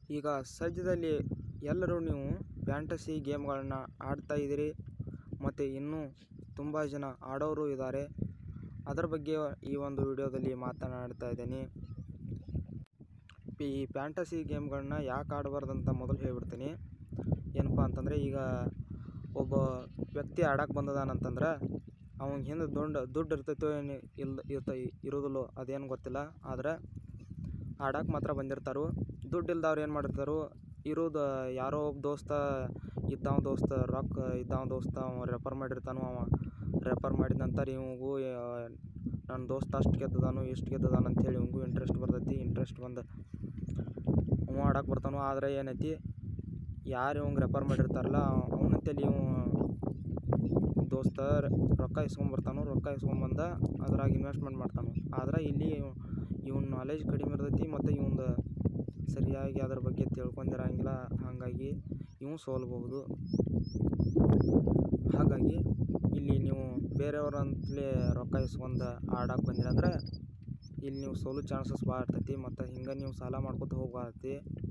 ಈಗ ಸದ್ಯದಲ್ಲಿ ಎಲ್ಲರೂ ನೀವು ಫ್ಯಾಂಟಸಿ ಗೇಮ್ಗಳನ್ನು ಆಡ್ತಾ ಇದ್ದೀರಿ ಮತ್ತು ಇನ್ನೂ ತುಂಬ ಜನ ಆಡೋರು ಇದ್ದಾರೆ ಅದರ ಬಗ್ಗೆ ಈ ಒಂದು ವಿಡಿಯೋದಲ್ಲಿ ಮಾತನಾಡ್ತಾ ಇದ್ದೀನಿ ಈ ಫ್ಯಾಂಟಸಿ ಗೇಮ್ಗಳನ್ನ ಯಾಕೆ ಆಡಬಾರ್ದಂತ ಮೊದಲು ಹೇಳ್ಬಿಡ್ತೀನಿ ಏನಪ್ಪ ಅಂತಂದರೆ ಈಗ ಒಬ್ಬ ವ್ಯಕ್ತಿ ಆಡಕ್ಕೆ ಬಂದದಾನಂತಂದ್ರೆ ಅವನ ಹಿಂದೆ ದುಂಡು ದುಡ್ಡು ಇರ್ತೈತೋ ಏನು ಇಲ್ಲ ಇರ್ತ ಇರೋದಿಲ್ಲೋ ಅದೇನು ಗೊತ್ತಿಲ್ಲ ಆದ್ರೆ ಆಡಕ್ಕೆ ಮಾತ್ರ ಬಂದಿರ್ತಾರೆ ದುಡ್ಡು ಇಲ್ದವ್ರು ಏನು ಮಾಡಿರ್ತಾರೆ ಇರೋದು ಯಾರೋ ಒಬ್ಬ ದೋಸ್ತ ಇದ್ದಾವ ದೋಸ್ತ ರೊಕ್ಕ ಇದ್ದಾವ ದೋಸ್ತ ಅವ ರೆಫರ್ ಮಾಡಿರ್ತಾನೋ ಅವ ರೆಫರ್ ಮಾಡಿದ ನಂತರ ಇವಂಗೂ ನನ್ನ ದೋಸ್ತ ಅಷ್ಟು ಗೆದ್ದದಾನು ಇಷ್ಟು ಗೆದ್ದದಾನ ಅಂಥೇಳಿ ಇವಂಗೂ ಇಂಟ್ರೆಸ್ಟ್ ಬರ್ತೈತಿ ಇಂಟ್ರೆಸ್ಟ್ ಬಂದು ಅವ ಆಡಕ್ಕೆ ಬರ್ತಾನೋ ಆದರೆ ಏನೈತಿ ಯಾರು ಇವಂಗೆ ರೆಫರ್ ಮಾಡಿರ್ತಾರಲ್ಲ ಅವನಂತೇಳಿ ಇವ ದೋಸ್ತ ರೊಕ್ಕ ಇಸ್ಕೊಂಬರ್ತಾನೋ ರೊಕ್ಕ ಇಸ್ಕೊಂಬಂದ ಅದ್ರಾಗ ಇನ್ವೆಸ್ಟ್ಮೆಂಟ್ ಮಾಡ್ತಾನೆ ಆದ್ರೆ ಇಲ್ಲಿ ಇವ್ನ ನಾಲೆಜ್ ಕಡಿಮೆ ಇರ್ತೈತಿ ಮತ್ತು ಇವಂದು ಸರಿಯಾಗಿ ಅದ್ರ ಬಗ್ಗೆ ತಿಳ್ಕೊಂಡಿರಂಗಿಲ್ಲ ಹಾಗಾಗಿ ಇವು ಸೋಲ್ಬಹುದು ಹಾಗಾಗಿ ಇಲ್ಲಿ ನೀವು ಬೇರೆಯವ್ರಂತಲೇ ರೊಕ್ಕ ಇಸ್ಕೊಂಡು ಆಡಕ್ಕೆ ಬಂದಿರಂದ್ರೆ ಇಲ್ಲಿ ನೀವು ಸೋಲು ಚಾನ್ಸಸ್ ಭಾಳ ಇರ್ತೈತಿ ಮತ್ತು ಹಿಂಗೆ ನೀವು ಸಾಲ ಮಾಡ್ಕೊತ ಹೋಗ್ಬಾರ್ದು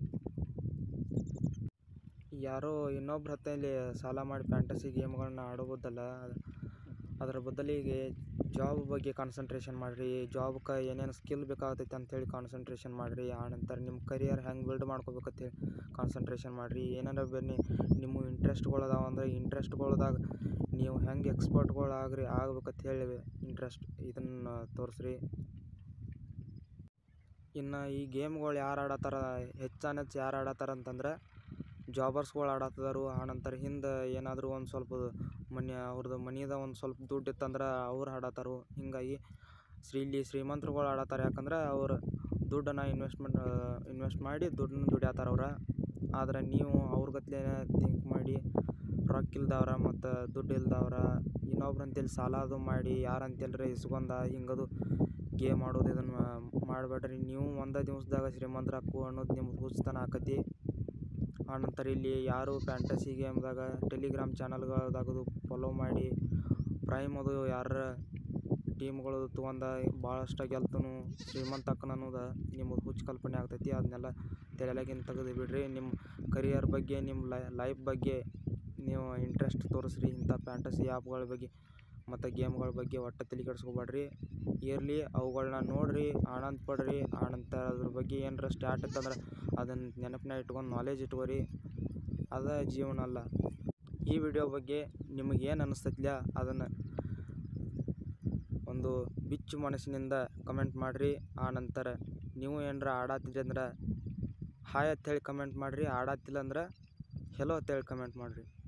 ಯಾರೋ ಇನ್ನೊಬ್ರ ಹತ್ತಲ್ಲಿ ಸಾಲ ಮಾಡಿ ಫ್ಯಾಂಟಸಿ ಗೇಮ್ಗಳನ್ನ ಆಡೋಬೋದಲ್ಲ ಅದರ ಬದಲಿಗೆ ಜಾಬ್ ಬಗ್ಗೆ ಕಾನ್ಸಂಟ್ರೇಷನ್ ಮಾಡಿರಿ ಜಾಬ್ಗೆ ಏನೇನು ಸ್ಕಿಲ್ ಬೇಕಾಗ್ತೈತೆ ಅಂಥೇಳಿ ಕಾನ್ಸಂಟ್ರೇಷನ್ ಮಾಡಿರಿ ಆನಂತರ ನಿಮ್ಮ ಕರಿಯರ್ ಹೆಂಗೆ ಬಿಲ್ಡ್ ಮಾಡ್ಕೋಬೇಕಂತೇಳಿ ಕಾನ್ಸಂಟ್ರೇಷನ್ ಮಾಡಿರಿ ಏನಾರ ಬನ್ನಿ ನಿಮ್ಮ ಇಂಟ್ರೆಸ್ಟ್ಗಳು ಅದಾವ ಅಂದರೆ ಇಂಟ್ರೆಸ್ಟ್ಗಳ್ದಾಗ ನೀವು ಹೆಂಗೆ ಎಕ್ಸ್ಪರ್ಟ್ಗಳು ಆಗ್ರಿ ಆಗ್ಬೇಕಂತ ಹೇಳಿ ಇಂಟ್ರೆಸ್ಟ್ ಇದನ್ನು ತೋರಿಸ್ರಿ ಇನ್ನು ಈ ಗೇಮ್ಗಳು ಯಾರು ಆಡತ್ತಾರ ಹೆಚ್ಚಾನೆಚ್ಚು ಯಾರು ಆಡತ್ತಾರ ಅಂತಂದ್ರೆ ಜಾಬರ್ಸ್ಗಳು ಆಡತ್ತಿದಾರು ಆನಂತರ ಹಿಂದೆ ಏನಾದರೂ ಒಂದು ಸ್ವಲ್ಪ ಮನಿ ಅವ್ರದ್ದು ಮನಿದ ಒಂದು ಸ್ವಲ್ಪ ದುಡ್ಡು ಇತ್ತಂದ್ರೆ ಅವ್ರು ಆಡತ್ತಾರು ಹೀಗಾಗಿ ಶ್ರೀ ಇಲ್ಲಿ ಶ್ರೀಮಂತರುಗಳು ಆಡತ್ತಾರೆ ಯಾಕಂದ್ರೆ ಅವ್ರು ದುಡ್ಡನ್ನು ಇನ್ವೆಸ್ಟ್ಮೆಂಟ್ ಇನ್ವೆಸ್ಟ್ ಮಾಡಿ ದುಡ್ಡನ್ನ ದುಡಿಯತ್ತಾರ ಅವ್ರು ಆದರೆ ನೀವು ಅವ್ರ ಗತ್ಲೆ ಥಿಂಕ್ ಮಾಡಿ ರೊಕ್ಕ ಇಲ್ದವ್ರ ಮತ್ತು ದುಡ್ಡು ಇಲ್ದವ್ರ ಇನ್ನೊಬ್ರಂತೇಳಿ ಸಾಲ ಅದು ಮಾಡಿ ಯಾರಂತೇಳ್ರಿ ಇಸ್ಕೊಂಡ ಹಿಂಗದು ಗೇಮ್ ಆಡೋದು ಇದನ್ನು ಮಾಡಬೇಡ್ರಿ ನೀವು ಒಂದೇ ದಿವ್ಸದಾಗ ಶ್ರೀಮಂತರು ಹಾಕು ಅನ್ನೋದು ನಿಮ್ಗೆ ಹುಚ್ಚುತನ ಆಕತಿ ಆನಂತರ ಇಲ್ಲಿ ಯಾರು ಫ್ಯಾಂಟಸಿ ಗೇಮ್ದಾಗ ಟೆಲಿಗ್ರಾಮ್ ಚಾನಲ್ಗಳದಾಗದು ಫಾಲೋ ಮಾಡಿ ಪ್ರೈಮ್ ಅದು ಯಾರ ಟೀಮ್ಗಳು ತೊಗೊಂಡ ಭಾಳಷ್ಟು ಗೆಲ್ತನು ಶ್ರೀಮಂತ ಆಕ್ಕನ ಅನ್ನೋದು ನಿಮಗೆ ಹುಚ್ಚು ಕಲ್ಪನೆ ಆಗ್ತೈತಿ ಅದನ್ನೆಲ್ಲ ತಲೆಯಾಗಿಂದ ತೆಗೆದು ಬಿಡ್ರಿ ನಿಮ್ಮ ಕರಿಯರ್ ಬಗ್ಗೆ ನಿಮ್ಮ ಲೈಫ್ ಬಗ್ಗೆ ನೀವು ಇಂಟ್ರೆಸ್ಟ್ ತೋರಿಸ್ರಿ ಇಂಥ ಫ್ಯಾಂಟಸಿ ಆ್ಯಪ್ಗಳ ಬಗ್ಗೆ ಮತ್ತು ಗೇಮ್ಗಳ ಬಗ್ಗೆ ಒಟ್ಟು ತಲೆ ಕೆಡಿಸ್ಕೊಬೇಡ್ರಿ ಇರಲಿ ಅವುಗಳನ್ನ ನೋಡಿರಿ ಆನಂದ ಪಡ್ರಿ ಆನಂತರ ಅದ್ರ ಬಗ್ಗೆ ಏನರ ಸ್ಟಾರ್ಟ್ ಇತ್ತಂದ್ರೆ ಅದನ್ನು ನೆನಪನ್ನ ಇಟ್ಕೊಂಡು ನಾಲೆಜ್ ಇಟ್ಕೊರಿ ಅದೇ ಜೀವನ ಅಲ್ಲ ಈ ವಿಡಿಯೋ ಬಗ್ಗೆ ನಿಮಗೆ ಏನು ಅನ್ನಿಸ್ತೈತ್ಲ ಅದನ್ನು ಒಂದು ಬಿಚ್ಚು ಮನಸ್ಸಿನಿಂದ ಕಮೆಂಟ್ ಮಾಡಿರಿ ಆನಂತರ ನೀವು ಏನರ ಆಡತ್ತಿದ್ರಿ ಅಂದ್ರೆ ಹಾಯ್ ಅಂತೇಳಿ ಕಮೆಂಟ್ ಮಾಡಿರಿ ಆಡತ್ತಿಲ್ಲ ಅಂದ್ರೆ ಹೆಲೋ ಅಂತೇಳಿ ಕಮೆಂಟ್ ಮಾಡಿರಿ